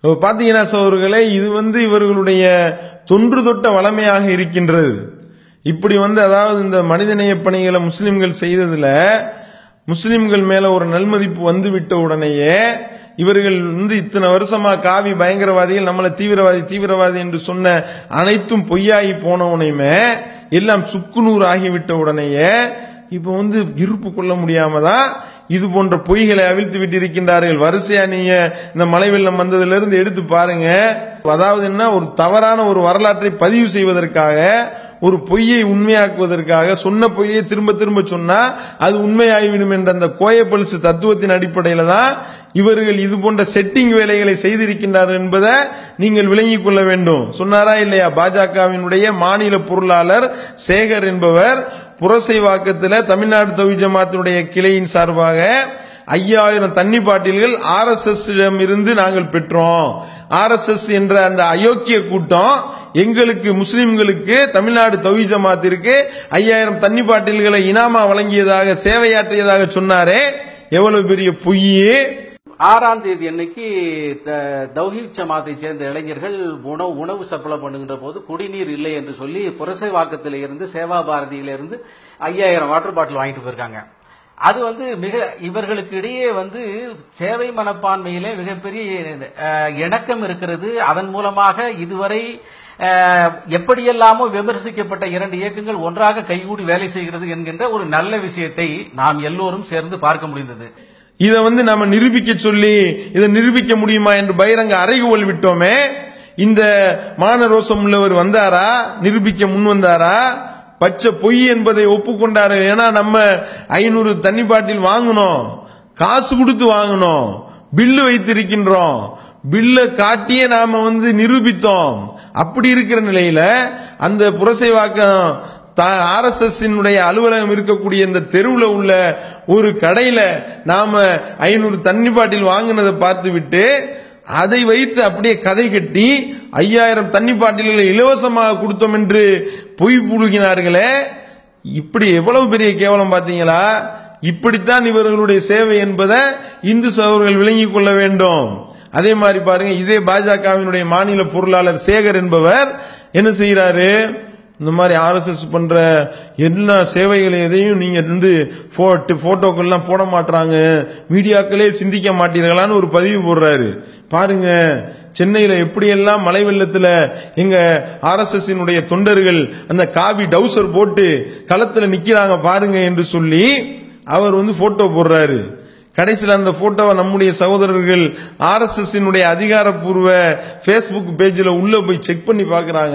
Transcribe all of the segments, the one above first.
இப்ப பாத்தீங்கன்னா சோர்களே இது வந்து இவர்களுடைய தொன்று தொட்ட வளமையாக இருக்கின்றது இப்படி வந்து அதாவது இந்த மனிதநேய பணிகளை முஸ்லிம்கள் செய்ததுல முஸ்லிம்கள் மேல ஒரு நல்மதிப்பு வந்து விட்ட உடனேயே இவர்கள் வந்து இத்தனை வருஷமா காவி பயங்கரவாதிகள் நம்மளை தீவிரவாதி தீவிரவாதி என்று சொன்ன அனைத்தும் பொய்யாகி போன உடனேயுமே எல்லாம் சுக்குநூறு ஆகிவிட்ட உடனேயே இப்ப வந்து இருப்பு கொள்ள முடியாம தான் இது போன்ற பொய்களை அவிழ்த்து விட்டிருக்கின்றார்கள் வரிசையா நீங்க இந்த மழை வெள்ளம் வந்ததுல இருந்து எடுத்து பாருங்க அதாவது என்ன ஒரு தவறான ஒரு வரலாற்றை பதிவு செய்வதற்காக ஒரு பொய்யை உண்மையாக்குவதற்காக சொன்ன பொய்யை திரும்ப திரும்ப சொன்னா அது உண்மையாகிவிடும் என்ற அந்த கோயப்பல்சு தத்துவத்தின் அடிப்படையில தான் இவர்கள் இது போன்ற செட்டிங் வேலைகளை செய்திருக்கின்றார்கள் என்பதை நீங்கள் விளங்கிக் கொள்ள வேண்டும் சொன்னாரா இல்லையா பாஜகவினுடைய மாநில பொருளாளர் சேகர் என்பவர் புரசைவாக்கத்தில் தமிழ்நாடு தவி ஜமாத்தினுடைய கிளையின் சார்பாக ஐயாயிரம் தண்ணி பாட்டில்கள் ஆர் எஸ் எஸ் இருந்து நாங்கள் பெற்றோம் ஆர் எஸ் எஸ் என்ற அந்த அயோக்கிய கூட்டம் எங்களுக்கு முஸ்லிம்களுக்கு தமிழ்நாடு தவி ஜமாத்திற்கு ஐயாயிரம் தண்ணி பாட்டில்களை இனாமா வழங்கியதாக சேவையாற்றியதாக சொன்னாரே எவ்வளவு பெரிய பொய்யே ஆறாம் தேதி அன்னைக்கு த- தௌஹீத் ஜமாத்தை சேர்ந்த இளைஞர்கள் உணவு உணவு சப்ளை பண்ணுகின்ற போது குடிநீர் இல்லை என்று சொல்லி புரசைவாக்கத்தில் இருந்து சேவா பாரதியில இருந்து ஐயாயிரம் வாட்டர் பாட்டில் வாங்கிட்டு போயிருக்காங்க அது வந்து மிக இவர்களுக்கு இடையே வந்து சேவை மனப்பான்மையிலே மிகப்பெரிய அஹ், இணக்கம் இருக்கிறது அதன் மூலமாக இதுவரை அஹ், எப்படியெல்லாமோ விமர்சிக்கப்பட்ட இரண்டு இயக்கங்கள் ஒன்றாக கைகூடி வேலை செய்கிறது என்கின்ற ஒரு நல்ல விஷயத்தை நாம் எல்லோரும் சேர்ந்து பார்க்க முடிந்தது இதை வந்து நாம நிரூபிக்க சொல்லி இதை நிரூபிக்க முடியுமா என்று பகிரங்க அறைகோல் விட்டோமே இந்த மானரோசம் உள்ளவர் வந்தாரா நிரூபிக்க முன் வந்தாரா பச்சை பொய் என்பதை ஒப்புக்கொண்டாரு ஏன்னா நம்ம ஐநூறு தண்ணி பாட்டில் வாங்கணும் காசு கொடுத்து வாங்கணும் பில்லு வைத்திருக்கின்றோம் பில்லை காட்டியே நாம வந்து நிரூபித்தோம் அப்படி இருக்கிற நிலையில அந்த புரசைவாக்கம் ஆர்எஸ்எஸ் அலுவலகம் இருக்கக்கூடிய இந்த தெருவுல உள்ள ஒரு கடையில நாம ஐநூறு தண்ணி பாட்டில் வாங்கினதை பார்த்து விட்டு அதை வைத்து அப்படியே கதை கட்டி ஐயாயிரம் தண்ணி பாட்டில்களை இலவசமாக கொடுத்தோம் என்று பொய் புழுகினார்களே இப்படி எவ்வளவு பெரிய கேவலம் பாத்தீங்களா இப்படித்தான் இவர்களுடைய சேவை என்பதை இந்து சகோதரர்கள் விளங்கிக் கொள்ள வேண்டும் அதே மாதிரி பாருங்க இதே பாஜகவினுடைய மாநில பொருளாளர் சேகர் என்பவர் என்ன செய்யறாரு இந்த மாதிரி ஆர்எஸ்எஸ் பண்ற எல்லா சேவைகள் எதையும் நீங்க வந்து போட்டோக்கள்லாம் போட மாட்டாங்க மீடியாக்களே சிந்திக்க மாட்டீர்களான்னு ஒரு பதிவு போடுறாரு பாருங்க சென்னையில எப்படியெல்லாம் மழை வெள்ளத்துல எங்க ஆர்எஸ்எஸ் தொண்டர்கள் அந்த காவி டவுசர் போட்டு களத்துல நிக்கிறாங்க பாருங்க என்று சொல்லி அவர் வந்து போட்டோ போடுறாரு கடைசியில் அந்த போட்டோவை நம்முடைய சகோதரர்கள் ஆர்எஸ்எஸ் அதிகாரப்பூர்வ ஃபேஸ்புக் பேஜில் உள்ள போய் செக் பண்ணி பார்க்கறாங்க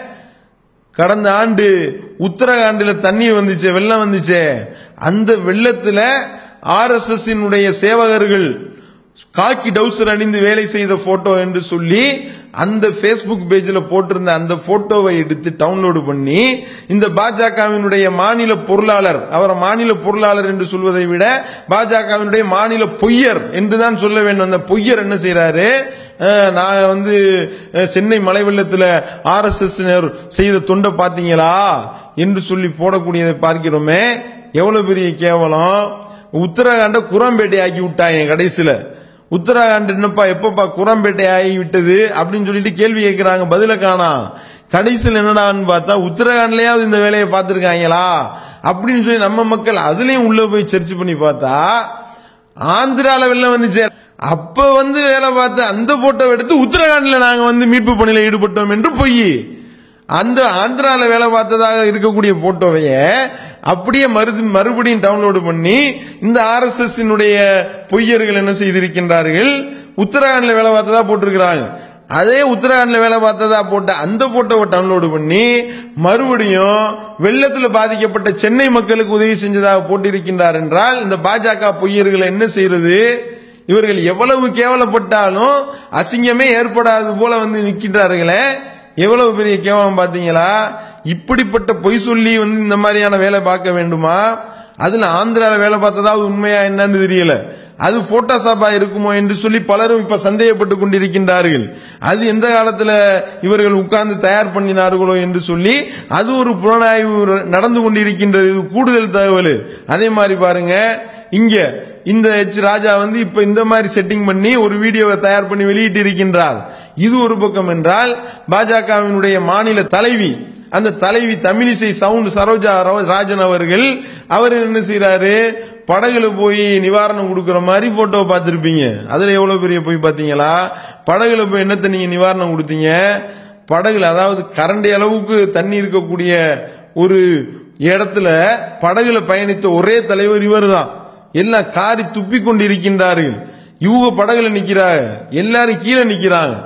கடந்த ஆண்டு உத்தரகாண்டில் தண்ணி வந்துச்சே வெள்ளம் வந்துச்சே அந்த வெள்ளத்துல ஆர்எஸ்எஸ் சேவகர்கள் காக்கி டவுசர் அணிந்து வேலை செய்த போட்டோ என்று சொல்லி அந்த ஃபேஸ்புக் பேஜில் போட்டிருந்த அந்த போட்டோவை எடுத்து டவுன்லோடு பண்ணி இந்த பாஜகவினுடைய மாநில பொருளாளர் அவரை மாநில பொருளாளர் என்று சொல்வதை விட பாஜகவினுடைய மாநில பொய்யர் என்றுதான் சொல்ல வேண்டும் அந்த பொய்யர் என்ன செய்யறாரு அஹ், நான் வந்து அஹ், சென்னை மலை வெள்ளத்துல ஆர் எஸ் எஸ் செய்த தொண்டை பாத்தீங்களா என்று சொல்லி போடக்கூடியதை பார்க்கிறோமே எவ்வளவு பெரிய கேவலம் உத்தரகாண்ட குரம்பேட்டை ஆக்கி விட்டாங்க கடைசியில உத்தரகாண்ட் என்னப்பா எப்பப்பா குரம்பேட்டை ஆகி விட்டது அப்படின்னு சொல்லிட்டு கேள்வி கேட்கிறாங்க பதில காணாம் கடைசியில் என்னடான்னு பார்த்தா உத்தரகாண்ட்லயாவது இந்த வேலையை பார்த்திருக்காங்களா அப்படின்னு சொல்லி நம்ம மக்கள் அதுலயும் உள்ள போய் சர்ச் பண்ணி பார்த்தா ஆந்திரால வெள்ளம் வந்துச்சு அப்ப வந்து வேலை பார்த்து அந்த போட்டோ எடுத்து உத்தரகாண்ட்ல நாங்க வந்து மீட்பு பணியில ஈடுபட்டோம் என்று பொய் அந்த ஆந்திரால வேலை பார்த்ததாக இருக்கக்கூடிய போட்டோவைய அப்படியே மறு மறுபடியும் டவுன்லோடு பண்ணி இந்த ஆர்எஸ்எஸ் பொய்யர்கள் என்ன செய்திருக்கின்றார்கள் உத்தரகாண்ட்ல வேலை பார்த்ததா போட்டிருக்கிறாங்க அதே உத்தரகாண்ட்ல வேலை பார்த்ததா போட்ட அந்த போட்டோவை டவுன்லோடு பண்ணி மறுபடியும் வெள்ளத்துல பாதிக்கப்பட்ட சென்னை மக்களுக்கு உதவி செஞ்சதாக போட்டிருக்கின்றார் என்றால் இந்த பாஜக பொய்யர்களை என்ன செய்யறது இவர்கள் எவ்வளவு கேவலப்பட்டாலும் அசிங்கமே ஏற்படாது போல வந்து நிற்கின்றார்களே எவ்வளவு பெரிய கேவலம் பாத்தீங்களா இப்படிப்பட்ட பொய் சொல்லி வந்து இந்த மாதிரியான வேலை பார்க்க வேண்டுமா அதுல ஆந்திரால வேலை பார்த்ததாவது உண்மையா என்னன்னு தெரியல அது போட்டோஷாப்பா இருக்குமோ என்று சொல்லி பலரும் இப்ப சந்தேகப்பட்டு கொண்டிருக்கின்றார்கள் அது எந்த காலத்துல இவர்கள் உட்கார்ந்து தயார் பண்ணினார்களோ என்று சொல்லி அது ஒரு புலனாய்வு நடந்து கொண்டிருக்கின்றது இது கூடுதல் தகவல் அதே மாதிரி பாருங்க இங்க இந்த எச் ராஜா வந்து இப்ப இந்த மாதிரி செட்டிங் பண்ணி ஒரு வீடியோவை தயார் பண்ணி வெளியிட்டு இருக்கின்றார் இது ஒரு பக்கம் என்றால் பாஜகவினுடைய மாநில தலைவி அந்த தலைவி தமிழிசை சவுண்ட் சரோஜா ரா- ராஜன் அவர்கள் அவர் என்ன செய்யறாரு படகுல போய் நிவாரணம் கொடுக்கிற மாதிரி போட்டோ பார்த்திருப்பீங்க அதுல எவ்வளவு பெரிய போய் பாத்தீங்களா படகுல போய் என்னத்தை நீங்க நிவாரணம் கொடுத்தீங்க படகுல அதாவது கரண்டி அளவுக்கு தண்ணி இருக்கக்கூடிய ஒரு இடத்துல படகுல பயணித்த ஒரே தலைவர் இவர் தான் எல்லாம் காரி துப்பி கொண்டிருக்கின்றார்கள் இவங்க படகுல நிக்கிறாங்க எல்லாரும் கீழே நிக்கிறாங்க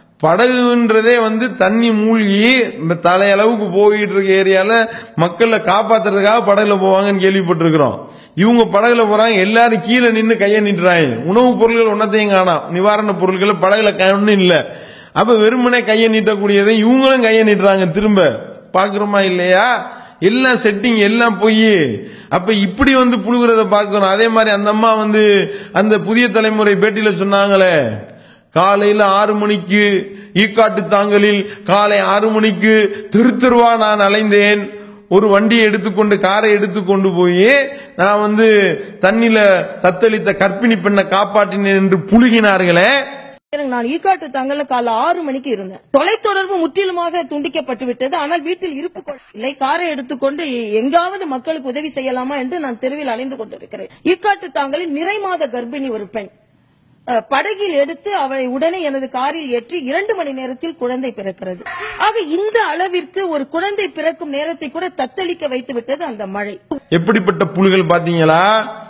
படகுன்றதே வந்து தண்ணி மூழ்கி இந்த தலையளவுக்கு போயிட்டு இருக்க ஏரியால மக்களை காப்பாத்துறதுக்காக படகுல போவாங்கன்னு கேள்விப்பட்டிருக்கிறோம் இவங்க படகுல போறாங்க எல்லாரும் கீழே நின்று கையை நீட்டுறாங்க உணவுப் பொருட்கள் ஒன்னத்தையும் காணாம் நிவாரண பொருட்கள் படகுல ஒன்றும் இல்ல அப்ப வெறுமனே கையை நீட்டக்கூடியதை இவங்களும் கையை நீட்டுறாங்க திரும்ப பாக்குறோமா இல்லையா எல்லாம் செட்டிங் எல்லாம் போய் அப்ப இப்படி வந்து புழுகிறத பார்க்கணும் அதே மாதிரி அந்த அம்மா வந்து அந்த புதிய தலைமுறை பேட்டியில சொன்னாங்களே காலையில ஆறு மணிக்கு ஈக்காட்டு தாங்கலில் காலை ஆறு மணிக்கு தெரு தெருவா நான் அலைந்தேன் ஒரு வண்டியை எடுத்துக்கொண்டு காரை எடுத்துக்கொண்டு போய் நான் வந்து தண்ணில தத்தளித்த கற்பிணி பெண்ணை காப்பாற்றினேன் என்று புழுகினார்களே எனக்கு நான் ஈக்காட்டு தங்கல காலை ஆறு மணிக்கு இருந்தேன் தொலைத்தொடர்பு முற்றிலுமாக துண்டிக்கப்பட்டு விட்டது ஆனால் வீட்டில் இருப்பு கொ- இல்லை காரை எடுத்துக்கொண்டு எங்காவது மக்களுக்கு உதவி செய்யலாமா என்று நான் தெருவில் அலைந்து கொண்டிருக்கிறேன் ஈக்காட்டு தாங்கலில் நிறை மாத கர்ப்பிணி ஒரு பெண் அஹ், படகில் எடுத்து அவளை உடனே எனது காரில் ஏற்றி இரண்டு மணி நேரத்தில் குழந்தை பிறக்கிறது ஆக இந்த அளவிற்கு ஒரு குழந்தை பிறக்கும் நேரத்தை கூட தத்தளிக்க வைத்து விட்டது அந்த மழை எப்படிப்பட்ட புலிகள் பாத்தீங்களா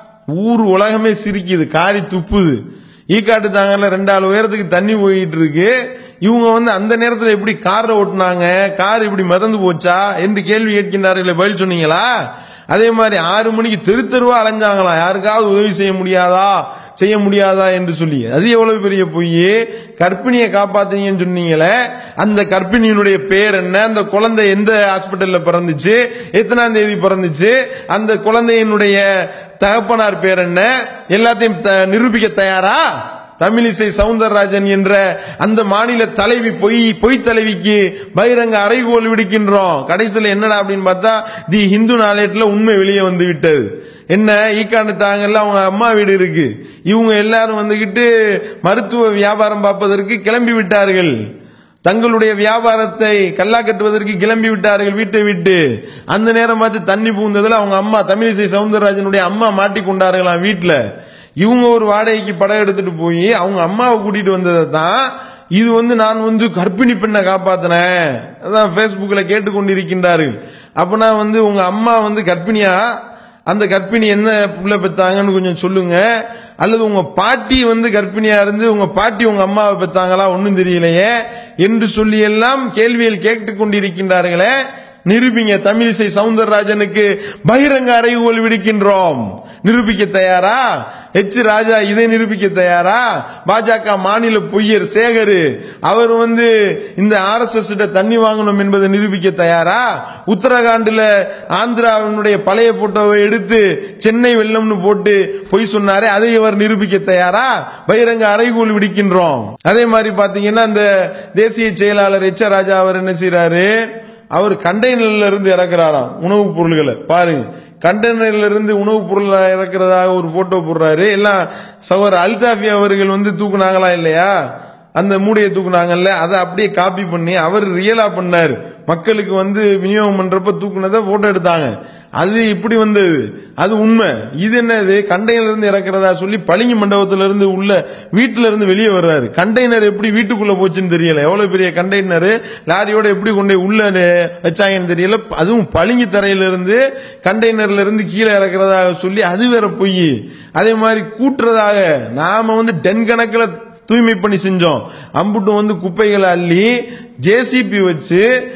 ஊர் உலகமே சிரிக்குது காரி துப்புது ஈக்காட்டு தாங்கல ரெண்டாள் உயரத்துக்கு தண்ணி போயிட்டு இருக்கு இவங்க வந்து அந்த நேரத்துல எப்படி காரை ஓட்டுனாங்க கார் இப்படி மிதந்து போச்சா என்று கேள்வி கேட்கின்றார்களே பதில் சொன்னீங்களா அதே மாதிரி ஆறு மணிக்கு தெரு தெருவா அலைஞ்சாங்களாம் யாருக்காவது உதவி செய்ய முடியாதா செய்ய முடியாதா என்று சொல்லி அது எவ்வளவு பெரிய பொய் கர்ப்பிணியை காப்பாத்தீங்கன்னு சொன்னீங்களே அந்த கர்ப்பிணியினுடைய பேர் என்ன அந்த குழந்தை எந்த ஹாஸ்பிட்டல்ல பிறந்துச்சு எத்தனாம் தேதி பிறந்துச்சு அந்த குழந்தையினுடைய தகப்பனார் பேர் என்ன எல்லாத்தையும் த- நிரூபிக்க தயாரா தமிழிசை சவுந்தரராஜன் என்ற அந்த மாநில தலைவி பொய் பொய் தலைவிக்கு பகிரங்க அறைகோல் விடுக்கின்றோம் கடைசியில் என்னடா அப்படின்னு பார்த்தா தி ஹிந்து நாளேட்டில் உண்மை வெளியே வந்து விட்டது என்ன ஈக்காண்டு தாங்கல்ல அவங்க அம்மா வீடு இருக்கு இவங்க எல்லாரும் வந்துகிட்டு மருத்துவ வியாபாரம் பார்ப்பதற்கு கிளம்பி விட்டார்கள் தங்களுடைய வியாபாரத்தை கல்லா கட்டுவதற்கு கிளம்பி விட்டார்கள் வீட்டை விட்டு அந்த நேரம் பார்த்து தண்ணி பூந்ததுல அவங்க அம்மா தமிழிசை சவுந்தரராஜனுடைய அம்மா மாட்டிக்கொண்டார்களாம் வீட்டுல இவங்க ஒரு வாடகைக்கு படம் எடுத்துட்டு போய் அவங்க அம்மாவை கூட்டிட்டு வந்ததை தான் இது வந்து நான் வந்து கர்ப்பிணி பெண்ணை காப்பாத்தினேன் அதான் Facebookல கேட்டுக்கொண்டிருக்கின்றார்கள் அப்பனா வந்து உங்க அம்மா வந்து கர்ப்பிணியா அந்த கர்ப்பிணி என்ன புள்ள பெத்தாங்கன்னு கொஞ்சம் சொல்லுங்க அல்லது உங்க பாட்டி வந்து கர்ப்பிணியா இருந்து உங்க பாட்டி உங்க அம்மாவை பெத்தாங்களா ஒன்னும் தெரியலையே என்று சொல்லி எல்லாம் கேள்வியில் கேட்டுக் கொண்டிருக்கின்றார்களே நிரூபிங்க தமிழிசை சவுந்தரராஜனுக்கு பகிரங்க அறைகோல் விடுக்கின்றோம் நிரூபிக்க தயாரா எச் ராஜா இதை நிரூபிக்க தயாரா பாஜக மாநில பொய்யர் சேகர் அவர் வந்து இந்த ஆர் எஸ் எஸ் தண்ணி வாங்கணும் என்பதை நிரூபிக்க தயாரா உத்தரகாண்டில் ஆந்திராவினுடைய பழைய போட்டோவை எடுத்து சென்னை வெள்ளம்னு போட்டு பொய் சொன்னாரே அதை இவர் நிரூபிக்க தயாரா பகிரங்க அறைகூல் விடுக்கின்றோம் அதே மாதிரி பாத்தீங்கன்னா இந்த தேசிய செயலாளர் எச் ராஜா அவர் என்ன செய்யறாரு அவர் கண்டெய்னர்ல இருந்து இறக்குறாராம் உணவுப் பொருள்களை பாருங்க கண்டெய்னர்ல இருந்து உணவுப் பொருளை இறக்குறதாக ஒரு போட்டோ போடுறாரு எல்லாம் சகோதரர் அல்தாஃபி அவர்கள் வந்து தூக்குனாங்களா இல்லையா அந்த மூடையை தூக்குனாங்கல்ல அதை அப்படியே காப்பி பண்ணி அவர் ரியலா பண்ணாரு மக்களுக்கு வந்து விநியோகம் பண்றப்ப தூக்குனதை போட்டோ எடுத்தாங்க அது இப்படி வந்தது அது உண்மை இது என்னது கண்டெய்னர் இருந்து இறக்குறதா சொல்லி பளிங்கு மண்டபத்துல இருந்து உள்ள வீட்டுல இருந்து வெளியே வர்றாரு கண்டெய்னர் எப்படி வீட்டுக்குள்ள போச்சுன்னு தெரியல எவ்வளவு பெரிய கண்டெய்னர் லாரியோட எப்படி கொண்டு போய் உள்ள நெ- வச்சாங்கன்னு தெரியல அதுவும் பளிங்கு தரையில இருந்து கண்டெய்னர்ல இருந்து கீழே இறக்குறதாக சொல்லி அது வேற பொய் அதே மாதிரி கூட்டுறதாக நாம வந்து டன் கணக்குல தூய்மை பண்ணி செஞ்சோம் அம்புட்டும் வந்து குப்பைகளை அள்ளி ஜேசிபி வச்சு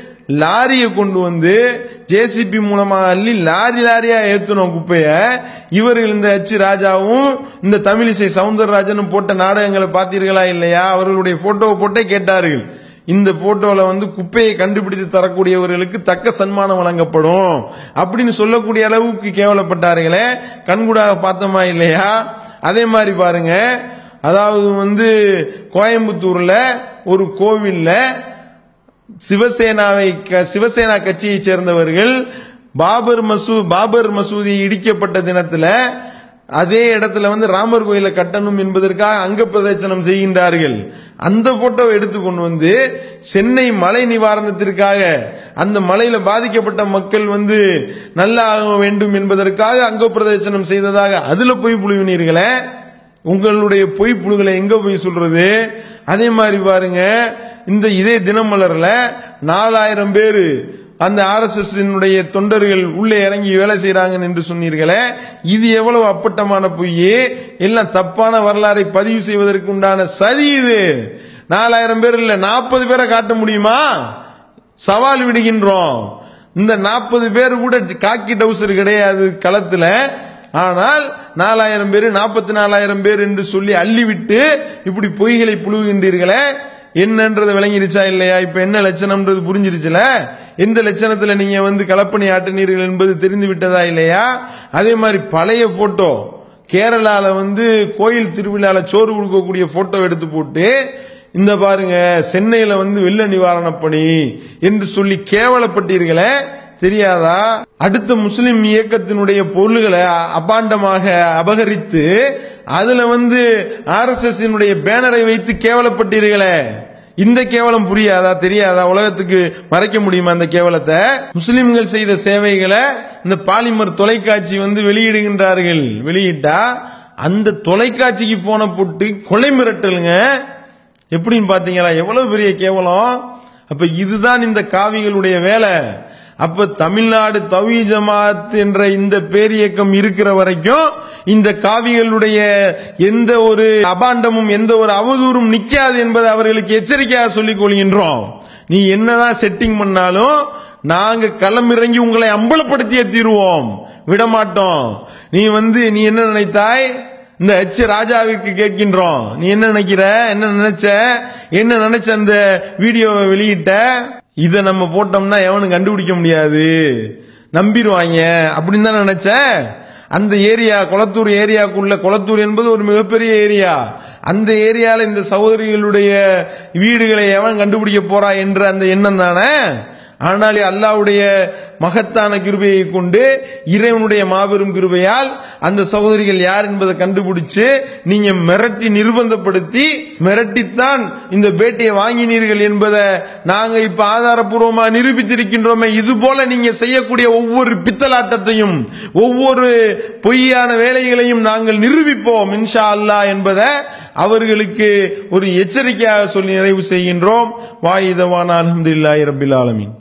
லாரியை கொண்டு வந்து ஜேசிபி மூலமா அள்ளி லாரி லாரியா ஏத்துனோம் குப்பைய இவர்கள் இந்த எச் ராஜாவும் இந்த தமிழிசை சவுந்தரராஜனும் போட்ட நாடகங்களை பார்த்தீர்களா இல்லையா அவர்களுடைய போட்டோவை போட்டே கேட்டார்கள் இந்த போட்டோல வந்து குப்பையை கண்டுபிடித்து தரக்கூடியவர்களுக்கு தக்க சன்மானம் வழங்கப்படும் அப்படின்னு சொல்லக்கூடிய அளவுக்கு கேவலப்பட்டார்களே கண்கூடாக பார்த்தோமா இல்லையா அதே மாதிரி பாருங்க அதாவது வந்து கோயம்புத்தூர்ல ஒரு கோவில்ல சிவசேனாவை க- சிவசேனா கட்சியைச் சேர்ந்தவர்கள் பாபர் மசூ பாபர் மசூதி இடிக்கப்பட்ட தினத்துல அதே இடத்துல வந்து ராமர் கோயிலை கட்டணும் என்பதற்காக அங்க பிரதட்சணம் செய்கின்றார்கள் அந்த போட்டோவை எடுத்து கொண்டு வந்து சென்னை மழை நிவாரணத்திற்காக அந்த மழையில பாதிக்கப்பட்ட மக்கள் வந்து நல்லா ஆக வேண்டும் என்பதற்காக அங்க பிரதட்சணம் செய்ததாக அதுல போய் புழுவினீர்களே உங்களுடைய பொய் புழுகளை எங்க போய் சொல்றது அதே மாதிரி பாருங்க இந்த இதே தினமலர்ல நாலாயிரம் பேரு அந்த ஆர்எஸ்எஸ் தொண்டர்கள் உள்ளே இறங்கி வேலை செய்யறாங்க என்று சொன்னீர்களே இது எவ்வளவு அப்பட்டமான பொய் எல்லாம் தப்பான வரலாறை பதிவு செய்வதற்கு உண்டான சதி இது நாலாயிரம் பேர் இல்ல நாற்பது பேரை காட்ட முடியுமா சவால் விடுகின்றோம் இந்த நாற்பது பேர் கூட காக்கி டவுசர் கிடையாது களத்துல ஆனால் நாலாயிரம் பேர் நாற்பத்தி நாலாயிரம் பேர் என்று சொல்லி அள்ளிவிட்டு இப்படி பொய்களை புழுகின்றீர்களே என்னன்றது விளங்கிருச்சா இல்லையா இப்ப என்ன லட்சணம்ன்றது புரிஞ்சிருச்சுல எந்த லட்சணத்துல நீங்க வந்து கலப்பணி ஆட்டினீர்கள் என்பது தெரிந்து விட்டதா இல்லையா அதே மாதிரி பழைய போட்டோ கேரளால வந்து கோயில் திருவிழால சோறு கொடுக்கக்கூடிய போட்டோ எடுத்து போட்டு இந்த பாருங்க சென்னையில வந்து வெள்ள நிவாரண பணி என்று சொல்லி கேவலப்பட்டீர்களே தெரியாதா அடுத்த முஸ்லிம் இயக்கத்தினுடைய பொருள்களை அபாண்டமாக அபகரித்து அதுல வந்து ஆர்எஸ்எஸ் பேனரை வைத்து கேவலப்பட்டீர்களே இந்த கேவலம் புரியாதா தெரியாதா உலகத்துக்கு மறைக்க முடியுமா அந்த கேவலத்தை முஸ்லிம்கள் செய்த சேவைகளை இந்த பாலிமர் தொலைக்காட்சி வந்து வெளியிடுகின்றார்கள் வெளியிட்டா அந்த தொலைக்காட்சிக்கு போன போட்டு கொலை மிரட்டலுங்க எப்படின்னு பாத்தீங்களா எவ்வளவு பெரிய கேவலம் அப்ப இதுதான் இந்த காவிகளுடைய வேலை அப்ப தமிழ்நாடு தவி ஜமாத் என்ற இந்த பேரியக்கம் இருக்கிற வரைக்கும் இந்த காவிகளுடைய எந்த ஒரு அபாண்டமும் எந்த ஒரு அவதூறும் நிக்காது என்பதை அவர்களுக்கு எச்சரிக்கையாக சொல்லிக் கொள்கின்றோம் நீ என்னதான் செட்டிங் பண்ணாலும் நாங்க களமிறங்கி உங்களை அம்பலப்படுத்தியே தீருவோம் விடமாட்டோம் நீ வந்து நீ என்ன நினைத்தாய் இந்த எச் ராஜாவிற்கு கேட்கின்றோம் நீ என்ன நினைக்கிற என்ன நினைச்ச என்ன நினைச்ச அந்த வீடியோவை வெளியிட்ட இத நம்ம போட்டோம்னா எவனும் கண்டுபிடிக்க முடியாது நம்பிடுவாங்க அப்படின்னு தான் நினைச்ச அந்த ஏரியா கொளத்தூர் ஏரியாக்குள்ள கொளத்தூர் என்பது ஒரு மிகப்பெரிய ஏரியா அந்த ஏரியால இந்த சகோதரிகளுடைய வீடுகளை எவன் கண்டுபிடிக்க போறா என்ற அந்த எண்ணம் தானே ஆனால் அல்லாவுடைய மகத்தான கிருபையை கொண்டு இறைவனுடைய மாபெரும் கிருபையால் அந்த சகோதரிகள் யார் என்பதை கண்டுபிடிச்சு நீங்க மிரட்டி நிர்பந்தப்படுத்தி மிரட்டித்தான் இந்த பேட்டியை வாங்கினீர்கள் என்பதை நாங்க இப்ப ஆதாரபூர்வமா நிரூபித்திருக்கின்றோமே இது போல நீங்க செய்யக்கூடிய ஒவ்வொரு பித்தலாட்டத்தையும் ஒவ்வொரு பொய்யான வேலைகளையும் நாங்கள் நிரூபிப்போம் இன்ஷா அல்லாஹ் என்பதை அவர்களுக்கு ஒரு எச்சரிக்கையாக சொல்லி நிறைவு செய்கின்றோம் வாயுதவான அலமதுல்லாஹி ரபில் ஆலமீன்